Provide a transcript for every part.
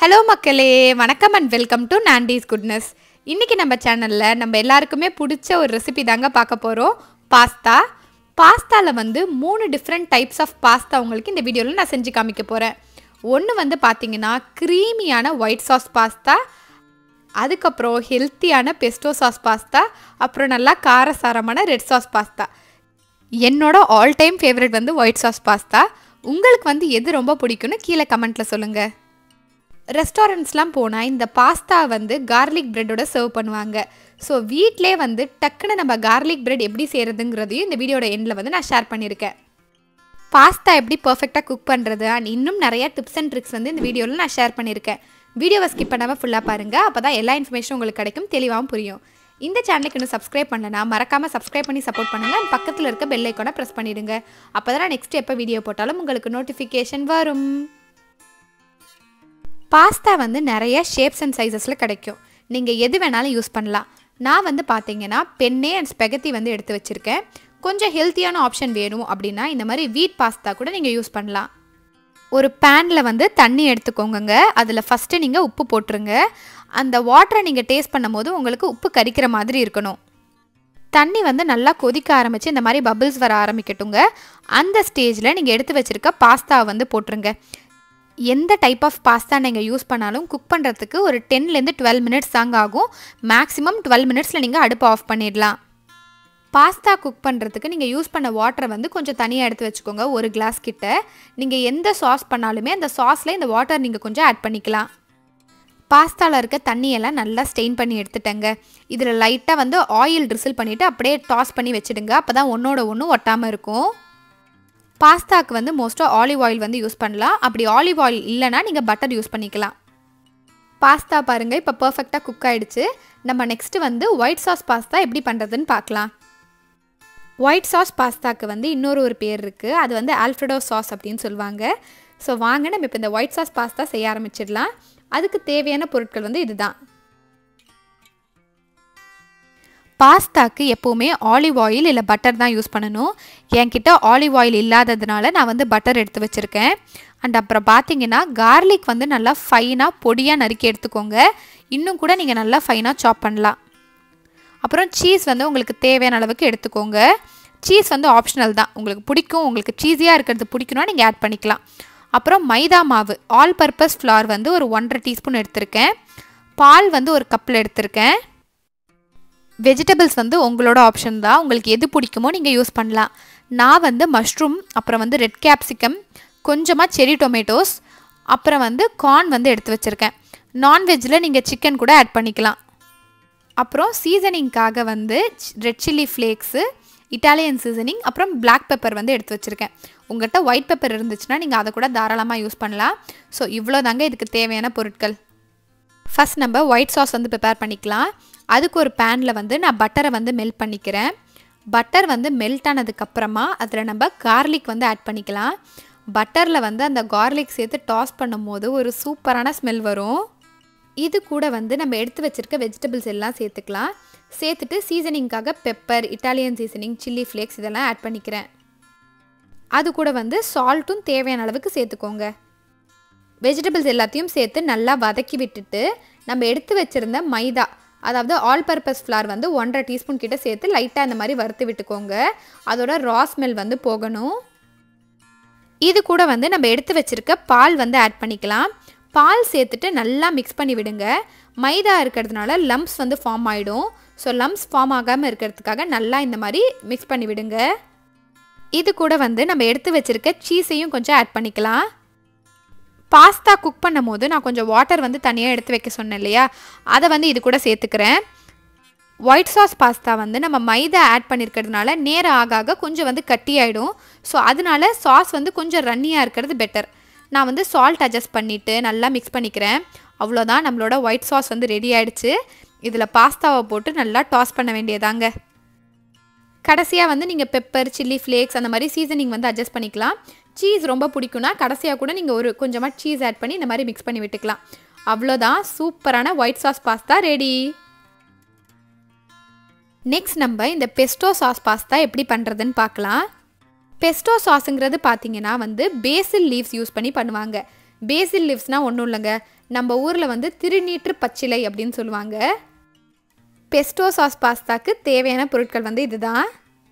hello மக்களே வணக்கம் and welcome to Nandy's goodness இன்றைக்கி நம்ம சேனலில் நம்ம எல்லாருக்குமே பிடிச்ச ஒரு ரெசிபி தாங்க பார்க்க போகிறோம் பாஸ்தா பாஸ்தாவில் வந்து மூணு டிஃப்ரெண்ட் டைப்ஸ் ஆஃப் பாஸ்தா உங்களுக்கு இந்த வீடியோவில் நான் செஞ்சு காமிக்க போகிறேன் ஒன்று வந்து பார்த்தீங்கன்னா க்ரீமியான ஒயிட் சாஸ் பாஸ்தா அதுக்கப்புறம் ஹெல்த்தியான பெஸ்டோ சாஸ் பாஸ்தா அப்புறம் நல்லா காரசாரமான ரெட் சாஸ் பாஸ்தா என்னோட ஆல் டைம் ஃபேவரட் வந்து ஒயிட் சாஸ் பாஸ்தா உங்களுக்கு வந்து எது ரொம்ப பிடிக்கும்னு கீழே கமெண்ட்டில் சொல்லுங்கள் ரெஸ்டாரண்ட்ஸ்லாம் போனால் இந்த பாஸ்தா வந்து கார்லிக் ப்ரெட்டோட சர்வ் பண்ணுவாங்க ஸோ வீட்டிலே வந்து டக்குன்னு நம்ம கார்லிக் பிரெட் எப்படி செய்கிறதுங்கிறதையும் இந்த வீடியோட எண்டில் வந்து நான் ஷேர் பண்ணியிருக்கேன் பாஸ்தா எப்படி பர்ஃபெக்டாக குக் பண்ணுறது அண்ட் இன்னும் நிறைய டிப்ஸ் அண்ட் ட்ரிக்ஸ் வந்து இந்த வீடியோவில் நான் ஷேர் பண்ணியிருக்கேன் வீடியோவை ஸ்கிப் பண்ணாமல் ஃபுல்லாக பாருங்கள் அப்போ தான் எல்லா இன்ஃபர்மேஷனும் உங்களுக்கு கிடைக்கும் தெளிவாகவும் புரியும் இந்த சேனலுக்கு இன்னும் சப்ஸ்கிரைப் பண்ணலனா மறக்காமல் சப்ஸ்கிரைப் பண்ணி சப்போர்ட் பண்ணுங்கள் அண்ட் பக்கத்தில் இருக்க பெல் ஐக்கானை ப்ரெஸ் பண்ணிடுங்க அப்போ தான் நெக்ஸ்ட் எப்போ வீடியோ போட்டாலும் உங்களுக்கு நோட்டிஃபிகேஷன் வரும் பாஸ்தா வந்து நிறைய ஷேப்ஸ் அண்ட் சைஸஸில் கிடைக்கும் நீங்கள் எது வேணாலும் யூஸ் பண்ணலாம் நான் வந்து பார்த்தீங்கன்னா பெண்ணே அண்ட் ஸ்பெகத்தி வந்து எடுத்து வச்சுருக்கேன் கொஞ்சம் ஹெல்த்தியான ஆப்ஷன் வேணும் அப்படின்னா இந்த மாதிரி வீட் பாஸ்தா கூட நீங்கள் யூஸ் பண்ணலாம் ஒரு பேனில் வந்து தண்ணி எடுத்துக்கோங்கங்க அதில் ஃபஸ்ட்டு நீங்கள் உப்பு போட்டுருங்க அந்த வாட்டரை நீங்கள் டேஸ்ட் பண்ணும்போது உங்களுக்கு உப்பு கரிக்கிற மாதிரி இருக்கணும் தண்ணி வந்து நல்லா கொதிக்க ஆரம்பித்து இந்த மாதிரி பபிள்ஸ் வர ஆரம்பிக்கட்டுங்க அந்த ஸ்டேஜில் நீங்கள் எடுத்து வச்சுருக்க பாஸ்தா வந்து போட்டுருங்க எந்த டைப் ஆஃப் பாஸ்தா நீங்கள் யூஸ் பண்ணாலும் குக் பண்ணுறதுக்கு ஒரு டென்லேருந்து டுவெல் மினிட்ஸ் தாங்க ஆகும் மேக்ஸிமம் டுவெல் மினிட்ஸில் நீங்கள் அடுப்பு ஆஃப் பண்ணிடலாம் பாஸ்தா குக் பண்ணுறதுக்கு நீங்கள் யூஸ் பண்ண வாட்டரை வந்து கொஞ்சம் தனியாக எடுத்து வச்சுக்கோங்க ஒரு கிளாஸ் கிட்ட நீங்கள் எந்த சாஸ் பண்ணாலுமே அந்த சாஸில் இந்த வாட்டர் நீங்கள் கொஞ்சம் ஆட் பண்ணிக்கலாம் பாஸ்தாவில் இருக்க தண்ணியெல்லாம் நல்லா ஸ்டெயின் பண்ணி எடுத்துட்டேங்க இதில் லைட்டாக வந்து ஆயில் ட்ரிசில் பண்ணிவிட்டு அப்படியே டாஸ் பண்ணி வச்சுடுங்க அப்போ தான் ஒன்றோட ஒன்று ஒட்டாமல் இருக்கும் பாஸ்தாக்கு வந்து மோஸ்ட்டாக ஆலிவ் ஆயில் வந்து யூஸ் பண்ணலாம் அப்படி ஆலிவ் ஆயில் இல்லைனா நீங்கள் பட்டர் யூஸ் பண்ணிக்கலாம் பாஸ்தா பாருங்கள் இப்போ பர்ஃபெக்டாக குக் ஆகிடுச்சு நம்ம நெக்ஸ்ட்டு வந்து ஒயிட் சாஸ் பாஸ்தா எப்படி பண்ணுறதுன்னு பார்க்கலாம் ஒயிட் சாஸ் பாஸ்தாக்கு வந்து இன்னொரு ஒரு பேர் இருக்குது அது வந்து ஆல்ஃப்ரெடோ சாஸ் அப்படின்னு சொல்லுவாங்க ஸோ வாங்க நம்ம இப்போ இந்த ஒயிட் சாஸ் பாஸ்தா செய்ய ஆரம்பிச்சிடலாம் அதுக்கு தேவையான பொருட்கள் வந்து இதுதான் பாஸ்தாக்கு எப்போவுமே ஆலிவ் ஆயில் இல்லை பட்டர் தான் யூஸ் பண்ணணும் என்கிட்ட ஆலிவ் ஆயில் இல்லாததுனால நான் வந்து பட்டர் எடுத்து வச்சுருக்கேன் அண்ட் அப்புறம் பார்த்தீங்கன்னா கார்லிக் வந்து நல்லா ஃபைனாக பொடியாக நறுக்கி எடுத்துக்கோங்க இன்னும் கூட நீங்கள் நல்லா ஃபைனாக சாப் பண்ணலாம் அப்புறம் சீஸ் வந்து உங்களுக்கு தேவையான அளவுக்கு எடுத்துக்கோங்க சீஸ் வந்து ஆப்ஷனல் தான் உங்களுக்கு பிடிக்கும் உங்களுக்கு சீஸியாக இருக்கிறது பிடிக்கணும்னா நீங்கள் ஆட் பண்ணிக்கலாம் அப்புறம் மைதா மாவு ஆல் பர்பஸ் ஃப்ளார் வந்து ஒரு ஒன்றரை டீஸ்பூன் எடுத்திருக்கேன் பால் வந்து ஒரு கப்பில் எடுத்திருக்கேன் வெஜிடபிள்ஸ் வந்து உங்களோட ஆப்ஷன் தான் உங்களுக்கு எது பிடிக்குமோ நீங்கள் யூஸ் பண்ணலாம் நான் வந்து மஷ்ரூம் அப்புறம் வந்து ரெட் கேப்சிகம் கொஞ்சமாக செரி டொமேட்டோஸ் அப்புறம் வந்து கார்ன் வந்து எடுத்து வச்சுருக்கேன் நான்வெஜ்ஜில் நீங்கள் சிக்கன் கூட ஆட் பண்ணிக்கலாம் அப்புறம் சீசனிங்காக வந்து red chilli flakes Italian seasoning அப்புறம் பிளாக் பெப்பர் வந்து எடுத்து வச்சுருக்கேன் உங்கள்கிட்ட ஒயிட் பெப்பர் இருந்துச்சுன்னா நீங்கள் அதை கூட தாராளமாக யூஸ் பண்ணலாம் ஸோ இவ்வளோ தாங்க இதுக்கு தேவையான பொருட்கள் ஃபஸ்ட் நம்ம ஒயிட் சாஸ் வந்து ப்ரிப்பேர் பண்ணிக்கலாம் அதுக்கு ஒரு பேனில் வந்து நான் பட்டரை வந்து மெல்ட் பண்ணிக்கிறேன் பட்டர் வந்து மெல்ட் ஆனதுக்கப்புறமா அதில் நம்ம கார்லிக் வந்து ஆட் பண்ணிக்கலாம் பட்டரில் வந்து அந்த கார்லிக் சேர்த்து டாஸ் பண்ணும்போது ஒரு சூப்பரான ஸ்மெல் வரும் இது கூட வந்து நம்ம எடுத்து வச்சுருக்க வெஜிடபிள்ஸ் எல்லாம் சேர்த்துக்கலாம் சேர்த்துட்டு சீசனிங்காக pepper Italian seasoning chilli flakes இதெல்லாம் ஆட் பண்ணிக்கிறேன் அது கூட வந்து சால்ட்டும் தேவையான அளவுக்கு சேர்த்துக்கோங்க வெஜிடபிள்ஸ் எல்லாத்தையும் சேர்த்து நல்லா வதக்கி விட்டுட்டு நம்ம எடுத்து வச்சுருந்த மைதா அதாவது ஆல் பர்பஸ் ஃப்ளார் வந்து ஒன்றரை டீஸ்பூன் கிட்ட சேர்த்து லைட்டாக இந்த மாதிரி வறுத்து விட்டுக்கோங்க அதோட ரா ஸ்மெல் வந்து போகணும் இது கூட வந்து நம்ம எடுத்து வச்சுருக்க பால் வந்து ஆட் பண்ணிக்கலாம் பால் சேர்த்துட்டு நல்லா மிக்ஸ் பண்ணி விடுங்க மைதா இருக்கிறதுனால லம்ப்ஸ் வந்து ஃபார்ம் ஆகிடும் ஸோ லம்ப்ஸ் ஃபார்ம் ஆகாமல் இருக்கிறதுக்காக நல்லா இந்த மாதிரி மிக்ஸ் பண்ணி விடுங்க இது கூட வந்து நம்ம எடுத்து வச்சுருக்க சீஸையும் கொஞ்சம் ஆட் பண்ணிக்கலாம் பாஸ்தா குக் பண்ணும் போது நான் கொஞ்சம் வாட்டர் வந்து தனியாக எடுத்து வைக்க சொன்னேன் இல்லையா அதை வந்து இது கூட சேர்த்துக்கிறேன் ஒயிட் சாஸ் பாஸ்தா வந்து நம்ம மைதா ஆட் பண்ணியிருக்கிறதுனால நேரம் ஆக ஆக கொஞ்சம் வந்து கட்டியாயிடும் ஸோ அதனால சாஸ் வந்து கொஞ்சம் ரன்னியாக இருக்கிறது பெட்டர் நான் வந்து சால்ட் அட்ஜஸ்ட் பண்ணிவிட்டு நல்லா மிக்ஸ் பண்ணிக்கிறேன் அவ்வளோதான் நம்மளோட ஒயிட் சாஸ் வந்து ரெடி ஆகிடுச்சு இதில் பாஸ்தாவை போட்டு நல்லா டாஸ் பண்ண வேண்டியதாங்க கடைசியாக வந்து நீங்கள் பெப்பர் சில்லி ஃப்ளேக்ஸ் அந்த மாதிரி சீசனிங் வந்து அட்ஜஸ்ட் பண்ணிக்கலாம் சீஸ் ரொம்ப பிடிக்கும்னா கடைசியாக கூட நீங்கள் ஒரு கொஞ்சமாக சீஸ் ஆட் பண்ணி இந்த மாதிரி மிக்ஸ் பண்ணி விட்டுக்கலாம் அவ்வளோதான் சூப்பரான white sauce pasta ready next நம்ம இந்த பெஸ்டோ சாஸ் பாஸ்தா எப்படி பண்ணுறதுன்னு பார்க்கலாம் பெஸ்டோ சாஸுங்கிறது பார்த்தீங்கன்னா வந்து பேசில் லீவ்ஸ் யூஸ் பண்ணி பண்ணுவாங்க பேசில் லீவ்ஸ்னால் ஒன்றும் இல்லைங்க நம்ம ஊரில் வந்து திருநீற்று பச்சிலை அப்படின்னு சொல்லுவாங்க பெஸ்டோ சாஸ் பாஸ்தாக்கு தேவையான பொருட்கள் வந்து இதுதான்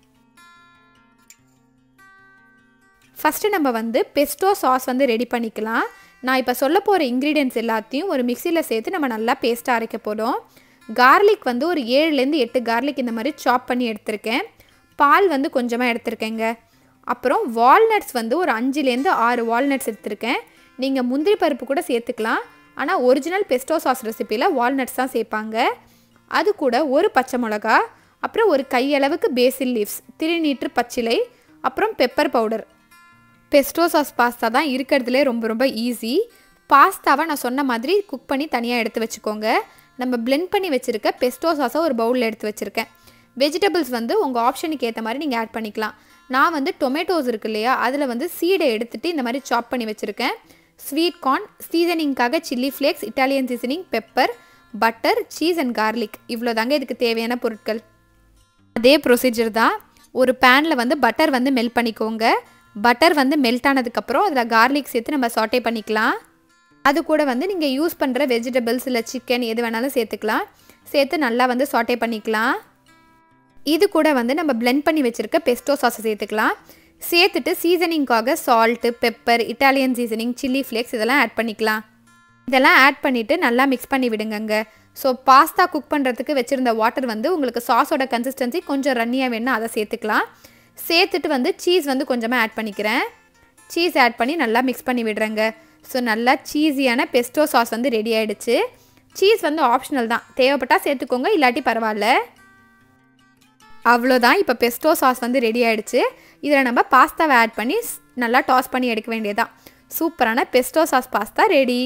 ஃபஸ்ட்டு நம்ம வந்து பெஸ்டோ சாஸ் வந்து ரெடி பண்ணிக்கலாம் நான் இப்போ சொல்ல போகிற இன்க்ரீடியன்ட்ஸ் எல்லாத்தையும் ஒரு மிக்சியில் சேர்த்து நம்ம நல்லா பேஸ்ட்டாக அரைக்க போகிறோம் கார்லிக் வந்து ஒரு ஏழுலேருந்து எட்டு கார்லிக் இந்த மாதிரி சாப் பண்ணி எடுத்திருக்கேன் பால் வந்து கொஞ்சமாக எடுத்திருக்கேங்க அப்புறம் வால்நட்ஸ் வந்து ஒரு அஞ்சுலேருந்து ஆறு வால்நட்ஸ் எடுத்திருக்கேன் நீங்கள் முந்திரி பருப்பு கூட சேர்த்துக்கலாம் ஆனால் ஒரிஜினல் பெஸ்டோ சாஸ் ரெசிப்பியில் வால்நட்ஸ் தான் சேர்ப்பாங்க அது கூட ஒரு பச்சை மிளகா அப்புறம் ஒரு கையளவுக்கு பேசில் லீவ்ஸ் திருநீற்று பச்சிலை அப்புறம் pepper powder pesto sauce pasta தான் இருக்கிறதுலே ரொம்ப ரொம்ப ஈஸி பாஸ்தாவை நான் சொன்ன மாதிரி குக் பண்ணி தனியாக எடுத்து வச்சுக்கோங்க நம்ம பிளெண்ட் பண்ணி வச்சுருக்க பெஸ்டோ சாஸை ஒரு பவுலில் எடுத்து வச்சுருக்கேன் வெஜிடபிள்ஸ் வந்து உங்கள் ஆப்ஷனுக்கு ஏற்ற மாதிரி நீங்கள் ஆட் பண்ணிக்கலாம் நான் வந்து டொமேட்டோஸ் இருக்கு இல்லையா அதில் வந்து சீடை எடுத்துகிட்டு இந்த மாதிரி சாப் பண்ணி வச்சுருக்கேன் ஸ்வீட் கார்ன் சீசனிங்காக chilli flakes Italian seasoning pepper butter cheese and garlic இவ்வளோ தாங்க இதுக்கு தேவையான பொருட்கள் அதே ப்ரொசீஜர் தான் ஒரு பேனில் வந்து பட்டர் வந்து மெல்ட் பண்ணிக்கோங்க பட்டர் வந்து மெல்ட் ஆனதுக்கப்புறம் அதில் கார்லிக் சேர்த்து நம்ம சாட்டே பண்ணிக்கலாம் அது கூட வந்து நீங்கள் யூஸ் பண்ணுற வெஜிடபிள்ஸ் இல்லை சிக்கன் எது வேணாலும் சேர்த்துக்கலாம் சேர்த்து நல்லா வந்து சாட்டே பண்ணிக்கலாம் இது கூட வந்து நம்ம பிளெண்ட் பண்ணி வச்சுருக்க பெஸ்டோ சாஸை சேர்த்துக்கலாம் சேர்த்துட்டு சீசனிங்காக salt pepper Italian seasoning chilli flakes இதெல்லாம் ஆட் பண்ணிக்கலாம் இதெல்லாம் ஆட் பண்ணிவிட்டு நல்லா மிக்ஸ் பண்ணி விடுங்கங்க ஸோ பாஸ்தா குக் பண்ணுறதுக்கு வச்சுருந்த வாட்டர் வந்து உங்களுக்கு சாஸோட கன்சிஸ்டன்சி கொஞ்சம் ரன்னியாக வேணும்னா அதை சேர்த்துக்கலாம் சேர்த்துட்டு வந்து சீஸ் வந்து கொஞ்சமாக ஆட் பண்ணிக்கிறேன் சீஸ் ஆட் பண்ணி நல்லா மிக்ஸ் பண்ணி விடுறேங்க ஸோ நல்லா சீஸியான பெஸ்டோ சாஸ் வந்து ரெடி ஆகிடுச்சு சீஸ் வந்து ஆப்ஷனல் தான் தேவைப்பட்டால் சேர்த்துக்கோங்க இல்லாட்டி பரவாயில்ல அவ்வளோதான் இப்போ பெஸ்டோ சாஸ் வந்து ரெடி ஆகிடுச்சு இதில் நம்ம பாஸ்தாவை ஆட் பண்ணி நல்லா டாஸ் பண்ணி எடுக்க வேண்டியதான் சூப்பரான pesto sauce pasta ready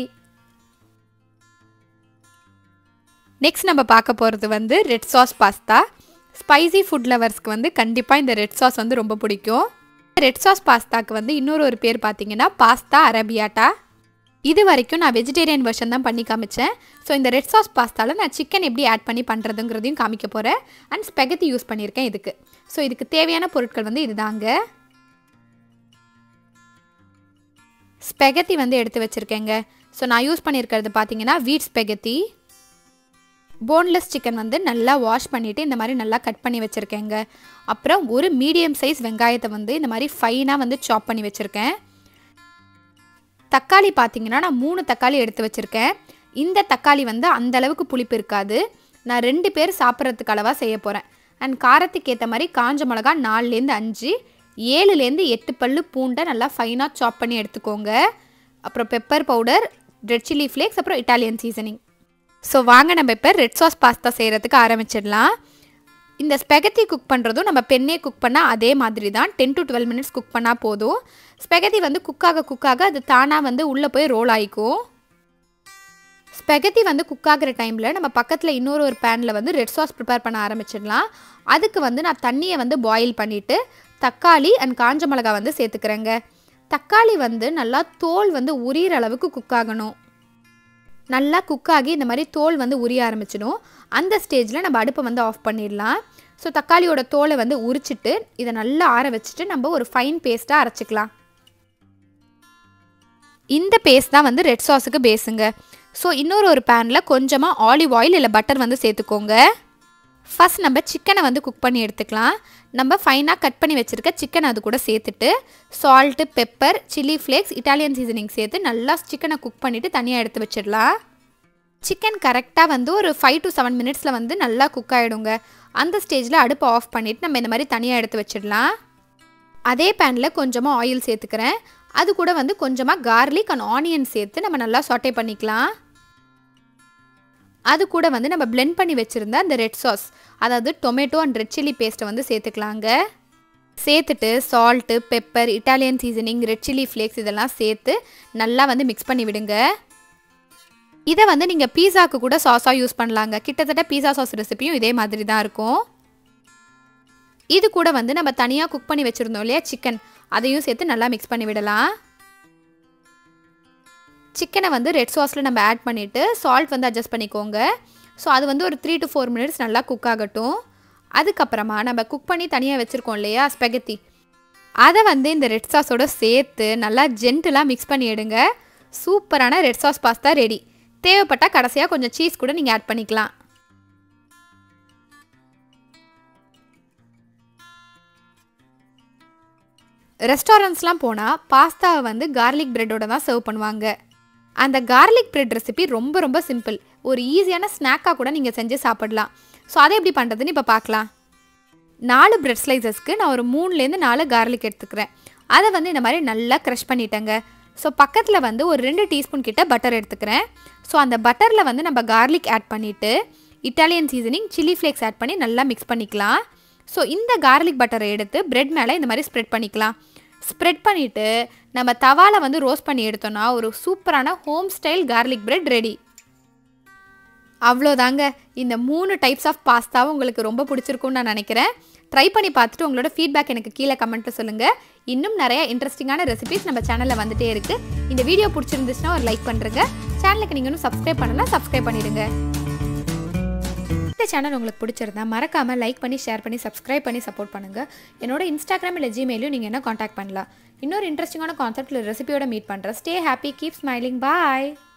next நம்ம பார்க்க போகிறது வந்து red sauce pasta spicy food லவர்ஸ்க்கு வந்து கண்டிப்பாக இந்த ரெட் சாஸ் வந்து ரொம்ப பிடிக்கும் ரெட் சாஸ் பாஸ்தாக்கு வந்து இன்னொரு ஒரு பேர் பார்த்தீங்கன்னா பாஸ்தா அரபியாட்டா இது வரைக்கும் நான் வெஜிடேரியன் வெர்ஷன் தான் பண்ணி காமிச்சேன் ஸோ இந்த ரெட் சாஸ் பாஸ்தாவில் நான் சிக்கன் எப்படி ஆட் பண்ணி பண்ணுறதுங்கிறதையும் காமிக்க போகிறேன் அண்ட் ஸ்பெகத்தி யூஸ் பண்ணியிருக்கேன் இதுக்கு ஸோ இதுக்கு தேவையான பொருட்கள் வந்து இதுதாங்க ஸ்பெகத்தி வந்து எடுத்து வச்சுருக்கேங்க ஸோ நான் யூஸ் பண்ணியிருக்கிறது பார்த்தீங்கன்னா வீட் ஸ்பெகத்தி போன்லெஸ் சிக்கன் வந்து நல்லா வாஷ் பண்ணிவிட்டு இந்த மாதிரி நல்லா கட் பண்ணி வச்சுருக்கேங்க அப்புறம் ஒரு மீடியம் சைஸ் வெங்காயத்தை வந்து இந்த மாதிரி ஃபைனாக வந்து சாப் பண்ணி வச்சுருக்கேன் தக்காளி பார்த்தீங்கன்னா நான் மூணு தக்காளி எடுத்து வச்சுருக்கேன் இந்த தக்காளி வந்து அந்த அளவுக்கு புளிப்பு இருக்காது நான் ரெண்டு பேர் சாப்பிட்றதுக்கு அளவாக செய்ய போகிறேன் அண்ட் காரத்துக்கு ஏற்ற மாதிரி காஞ்ச மிளகா நாலுலேருந்து அஞ்சு ஏழுலேருந்து எட்டு பல்லு பூண்டை நல்லா ஃபைனாக சாப் பண்ணி எடுத்துக்கோங்க அப்புறம் pepper powder red chilli flakes அப்புறம் இட்டாலியன் சீசனிங் ஸோ வாங்க நம்ம இப்போ ரெட் சாஸ் பாஸ்தா செய்கிறதுக்கு ஆரம்பிச்சிடலாம் இந்த ஸ்பெகத்தி குக் பண்ணுறதும் நம்ம பெண்ணே குக் பண்ணால் அதே மாதிரி தான் ten to twelve minutes cook பண்ணால் போதும் ஸ்பெகத்தி வந்து குக்காக குக்காக அது தானாக வந்து உள்ளே போய் ரோல் ஆகிக்கும் ஸ்பெகத்தி வந்து குக் ஆகிற டைமில் நம்ம பக்கத்தில் இன்னொரு ஒரு பேனில் வந்து ரெட் சாஸ் ப்ரிப்பேர் பண்ண ஆரம்பிச்சிடலாம் அதுக்கு வந்து நான் தண்ணியை வந்து பாயில் பண்ணிவிட்டு தக்காளி அண்ட் காஞ்ச மிளகா வந்து சேர்த்துக்கிறேங்க தக்காளி வந்து நல்லா தோல் வந்து உரியிற அளவுக்கு குக் ஆகணும் நல்லா குக் ஆகி இந்த மாதிரி தோல் வந்து உரிய ஆரம்பிச்சிடும் அந்த ஸ்டேஜில் நம்ம அடுப்பை வந்து ஆஃப் பண்ணிடலாம் ஸோ தக்காளியோட தோலை வந்து உரிச்சிட்டு இதை நல்லா ஆற வச்சுட்டு நம்ம ஒரு ஃபைன் பேஸ்ட்டாக அரைச்சிக்கலாம் இந்த பேஸ்ட் தான் வந்து ரெட் சாஸுக்கு பேஸுங்க ஸோ இன்னொரு ஒரு பேனில் கொஞ்சமாக ஆலிவ் ஆயில் இல்லை பட்டர் வந்து சேர்த்துக்கோங்க ஃபஸ்ட் நம்ம சிக்கனை வந்து குக் பண்ணி எடுத்துக்கலாம் நம்ம ஃபைனாக கட் பண்ணி வச்சுருக்க சிக்கன் அது கூட சேர்த்துட்டு salt pepper chilli flakes Italian seasoning சேர்த்து நல்லா சிக்கனை குக் பண்ணிவிட்டு தனியாக எடுத்து வச்சிடலாம் சிக்கன் கரெக்டாக வந்து ஒரு ஃபைவ் டு செவன் மினிட்ஸில் வந்து நல்லா குக் ஆகிடுங்க அந்த ஸ்டேஜில் அடுப்பை ஆஃப் பண்ணிவிட்டு நம்ம இந்த மாதிரி தனியாக எடுத்து வச்சிடலாம் அதே பேனில் கொஞ்சமாக ஆயில் சேர்த்துக்கிறேன் அது கூட வந்து கொஞ்சமாக கார்லிக் அண்ட் ஆனியன் சேர்த்து நம்ம நல்லா சொட்டை பண்ணிக்கலாம் அது கூட வந்து நம்ம பிளெண்ட் பண்ணி வச்சுருந்த அந்த ரெட் சாஸ் அதாவது டொமேட்டோ அண்ட் ரெட் சில்லி பேஸ்ட்டை வந்து சேர்த்துக்கலாங்க சேர்த்துட்டு salt pepper Italian seasoning red chilli flakes இதெல்லாம் சேர்த்து நல்லா வந்து மிக்ஸ் பண்ணி விடுங்க இதை வந்து நீங்கள் பீஸாக்கு கூட சாஸாக யூஸ் பண்ணலாங்க கிட்டத்தட்ட பீஸா சாஸ் ரெசிபியும் இதே மாதிரி தான் இருக்கும் இது கூட வந்து நம்ம தனியாக குக் பண்ணி வச்சுருந்தோம் இல்லையா சிக்கன் அதையும் சேர்த்து நல்லா மிக்ஸ் பண்ணி விடலாம் சிக்கனை வந்து ரெட் சாஸில் நம்ம ஆட் பண்ணிவிட்டு சால்ட் வந்து அட்ஜஸ்ட் பண்ணிக்கோங்க ஸோ அது வந்து ஒரு த்ரீ டு ஃபோர் மினிட்ஸ் நல்லா குக் ஆகட்டும் அதுக்கப்புறமா நம்ம குக் பண்ணி தனியாக வச்சுருக்கோம் இல்லையா ஸ்பெகத்தி அதை வந்து இந்த ரெட் சாஸோட சேர்த்து நல்லா ஜென்டலாக மிக்ஸ் பண்ணி எடுங்க சூப்பரான ரெட் சாஸ் பாஸ்தா ரெடி தேவைப்பட்டால் கடைசியாக கொஞ்சம் சீஸ் கூட நீங்கள் ஆட் பண்ணிக்கலாம் ரெஸ்டாரண்ட்ஸ்லாம் போனால் பாஸ்தாவை வந்து கார்லிக் பிரெட்டோட தான் சர்வ் பண்ணுவாங்க அந்த கார்லிக் பிரெட் ரெசிபி ரொம்ப ரொம்ப சிம்பிள் ஒரு ஈஸியான ஸ்நாக்காக கூட நீங்கள் செஞ்சு சாப்பிடலாம் ஸோ அதை எப்படி பண்ணுறதுன்னு இப்போ பார்க்கலாம் நாலு பிரெட் ஸ்லைசஸ்க்கு நான் ஒரு மூணுலேருந்து நாலு கார்லிக் எடுத்துக்கிறேன் அதை வந்து இந்த மாதிரி நல்லா க்ரஷ் பண்ணிட்டேங்க ஸோ பக்கத்தில் வந்து ஒரு ரெண்டு டீஸ்பூன் கிட்ட பட்டர் எடுத்துக்கிறேன் ஸோ அந்த பட்டரில் வந்து நம்ம கார்லிக் ஆட் பண்ணிவிட்டு Italian seasoning chilli flakes add பண்ணி நல்லா மிக்ஸ் பண்ணிக்கலாம் ஸோ இந்த கார்லிக் பட்டரை எடுத்து பிரெட் மேலே இந்த மாதிரி ஸ்ப்ரெட் பண்ணிக்கலாம் ஸ்ப்ரெட் பண்ணிவிட்டு நம்ம தவாவில் வந்து ரோஸ்ட் பண்ணி எடுத்தோன்னா ஒரு சூப்பரான home style garlic bread ready அவ்வளோதாங்க இந்த மூணு டைப்ஸ் ஆஃப் பாஸ்தாவும் உங்களுக்கு ரொம்ப பிடிச்சிருக்கும்னு நான் நினைக்கிறேன் ட்ரை பண்ணி பார்த்துட்டு உங்களோட ஃபீட்பேக் எனக்கு கீழே கமெண்ட்டில் சொல்லுங்கள் இன்னும் நிறைய இன்ட்ரெஸ்டிங்கான ரெசிபிஸ் நம்ம சேனலில் வந்துட்டே இருக்குது இந்த வீடியோ பிடிச்சிருந்துச்சுன்னா ஒரு லைக் பண்ணுறங்க சேனலுக்கு நீங்கள் இன்னும் சப்ஸ்கிரைப் பண்ணலாம் சப்ஸ்கிரைப் பண்ணிடுங்க இந்த சேனல் உங்களுக்கு பிடிச்சிருந்தா மறக்காமல் லைக் பண்ணி ஷேர் பண்ணி சப்ஸ்கிரைப் பண்ணி சப்போர்ட் பண்ணுங்கள் என்னோட இன்ஸ்டாகிராம் இல்லை ஜிமெயிலும் நீங்கள் என்ன காண்டாக்ட் பண்ணலாம் இன்னொரு இன்ட்ரெஸ்டிங்கான கான்செப்ட்டில் ரெசிபியோட மீட் பண்ணுறேன் ஸ்டே ஹாப்பி கீப் ஸ்மைலிங் பாய்